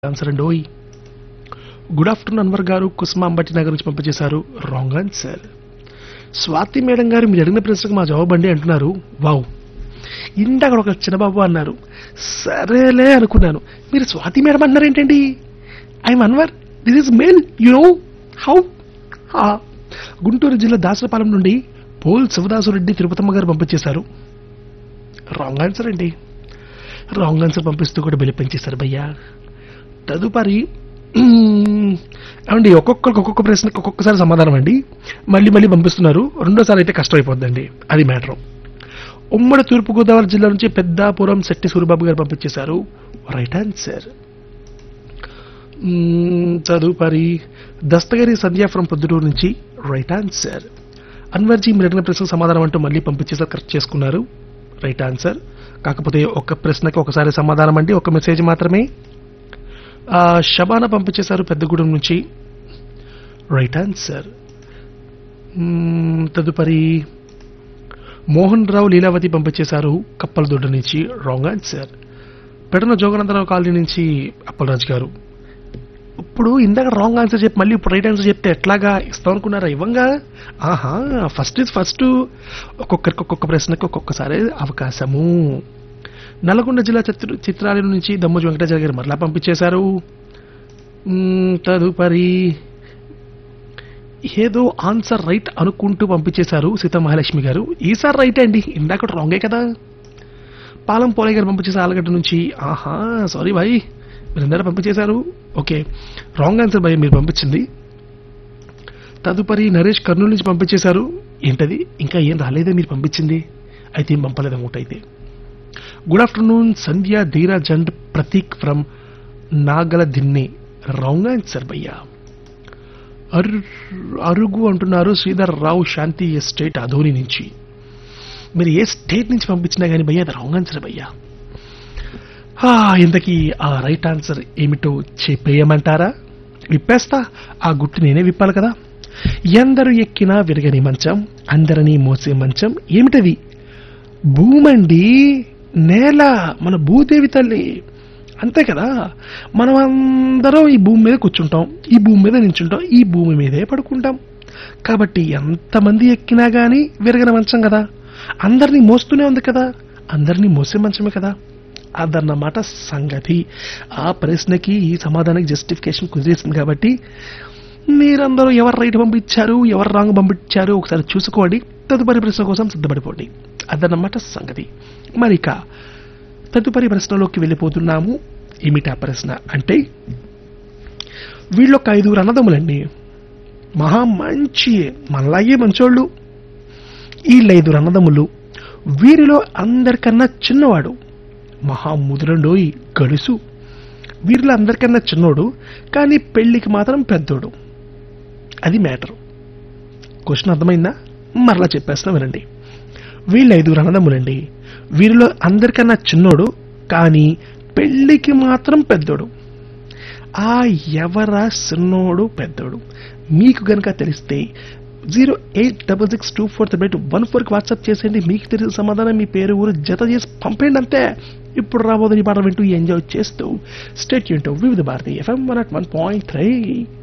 answer అండి ఓయ్ good afternoon Anwar గారు కుస్మాంబటి నగర్ నుంచి పంపించేశారు రాంగ్ ఆన్సర్ స్వాతి మేడం గారు మీరు అడిగిన ప్రశ్నకు మా జవాబు అండి అంటున్నారు వావ్ ఇందాక ఒక చిన్నబాబు అన్నారు సరేలే అనుకున్నాను మీరు స్వాతి మేడం అన్నారు ఏంటండి I'm Anwar this is mail you know how Guntur జిల్లా దాసరపాలెం నుండి పోల్ శివదాసురెడ్డి తిరుపతమ్మ గారు పంపించేశారు రాంగ్ ఆన్సర్ అండి రాంగ్ ఆన్సర్ పంపిస్తూ కూడా బిల్లు పెంచేశారు భయ్యా తదుపరి మ్మ్, ఏమండి ఒక్కొక్కరికి ఒక్కొక్క ప్రశ్నకి ఒక్కొక్కసారి సమాధానం అండి మళ్ళీ మళ్ళీ పంపిస్తున్నారు రెండోసారి అయితే కష్టమైపోద్దండి అది మ్యాటర్ ఉమ్మడి తూర్పుగోదావరి జిల్లా నుంచి పెద్దాపురం శెట్టి సూరిబాబు గారు పంపించేశారు రైట్ ఆన్సర్ మ్మ్, తదుపరి దస్తగిరి సంధ్య ఫ్రమ్ పొద్దుటూరు నుంచి రైట్ ఆన్సర్ అన్వర్జీ మీరు అడిగిన ప్రశ్నకు సమాధానం అంటూ మళ్ళీ పంపించేసారు కరెక్ట్ చేసుకున్నారు రైట్ ఆన్సర్ కాకపోతే ఒక ప్రశ్నకి ఒకసారి సమాధానం అండి ఒక మెసేజ్ మాత్రమే ఆ, షబానా పంపించేశారు పెద్దగూడెం నుంచి రైట్ ఆన్సర్ మ్మ్, తదుపరి మోహన్ రావు లీలావతి పంపించేశారు కప్పలదొడ్డ నుంచి wrong answer Pedana Joganandarao colony నుంచి అప్పలరాజు గారు ఇప్పుడు ఇందాక రాంగ్ ఆన్సర్ చెప్పి మళ్ళీ ఇప్పుడు రైట్ ఆన్సర్ చెప్తే ఎట్లాగా ఇస్తాం అనుకున్నారా ఇవ్వంగా ఆహా ఫస్ట్ ఇస్ ఫస్ట్ ఒక్కొక్కరికి ఒక్కొక్క ప్రశ్నకి ఒక్కొక్కసారి అవకాశము నల్గొండ జిల్లా చిత్ర చిత్రాలయం నుంచి దమ్మోజు వెంకటాచార్య గారు మరలా పంపించేశారు మ్మ్, తదుపరి ఏదో ఆన్సర్ రైట్ అనుకుంటూ పంపించేశారు సీతా మహాలక్ష్మి గారు ఈసారి రైట్ అండి ఇందాక రాంగే కదా పాలం పోలయ్య గారు పంపించేశారు ఆలగడ్డ నుంచి ఆహా సారీ భాయ్ మీరు ఇందాక పంపించేశారు ఓకే రాంగ్ ఆన్సర్ భయ్ మీరు పంపించింది తదుపరి నరేష్ కర్నూలు నుంచి పంపించేశారు ఏంటది ఇంకా ఏం రాలేదే మీరు పంపించింది అయితే ఏం పంపలేదు అనుకుంటా అయితే good afternoon Sandhya Dheeraj and Prateek from Nagaladinni wrong answer భయ్యా అరు అరుగు అంటున్నారు శ్రీధర్ రావు శాంతి ఎస్టేట్ అధోని నుంచి మీరు ఏ స్టేట్ నుంచి పంపించినా కానీ భయ్యా అది రాంగ్ ఆన్సర్ భయ్యా ఆ, ఇంతకీ ఆ రైట్ ఆన్సర్ ఏమిటో చెప్పేయమంటారా విప్పేస్తా ఆ గుట్టు నేనే విప్పాలి కదా ఎందరు ఎక్కినా విరగని మంచం అందరినీ మోసే మంచం ఏమిటది భూమండి నేల మన భూదేవి తల్లి అంతే కదా మనం అందరం ఈ భూమి మీద కూర్చుంటాం ఈ భూమి మీద నించుంటాం ఈ భూమి మీదే పడుకుంటాం కాబట్టి ఎంతమంది ఎక్కినా గానీ విరగని మంచం కదా అందరినీ మోస్తూనే ఉంది కదా అందరినీ మోసే మంచమే కదా అదన్నమాట సంగతి ఆ ప్రశ్నకి ఈ సమాధానానికి జస్టిఫికేషన్ కుదిరేసింది కాబట్టి మీరందరూ ఎవరు రైట్ పంపించారు ఎవరు రాంగ్ పంపించారు ఒకసారి చూసుకోండి తదుపరి ప్రశ్న కోసం సిద్ధపడిపోండి అదన్నమాట సంగతి మరిక తదుపరి ప్రశ్నలోకి వెళ్ళిపోతున్నాము ఏమిటా ప్రశ్న అంటే వీళ్ళొక ఐదుగురు అన్నదమ్ములండి మహా మంచి మనలాగే మంచోళ్ళు వీళ్ళ ఐదుగురు అన్నదమ్ములు వీరిలో అందరికన్నా చిన్నవాడు మహా ముదురండోయి గడుసు వీరిలో అందరికన్నా చిన్నోడు కానీ పెళ్లికి మాత్రం పెద్దోడు అది మ్యాటర్ క్వశ్చన్ అర్థమైందా మరలా చెప్పేస్తున్నా వినండి వీళ్ళు ఐదుగురు అన్నదమ్ములండి వీరిలో అందరికన్నా చిన్నోడు కానీ పెళ్లికి మాత్రం పెద్దోడు ఆ ఎవరా చిన్నోడు పెద్దోడు మీకు గనక తెలిస్తే zero eight double six two four three one ఫోర్కి వాట్సాప్ చేసేయండి మీకు తెలిసిన సమాధానం మీ పేరు ఊరు జత చేసి పంపేయండి అంతే ఇప్పుడు రాబోదని పాట వింటూ ఎంజాయ్ చేస్తూ state unit Vividh Bharati FM one at one point three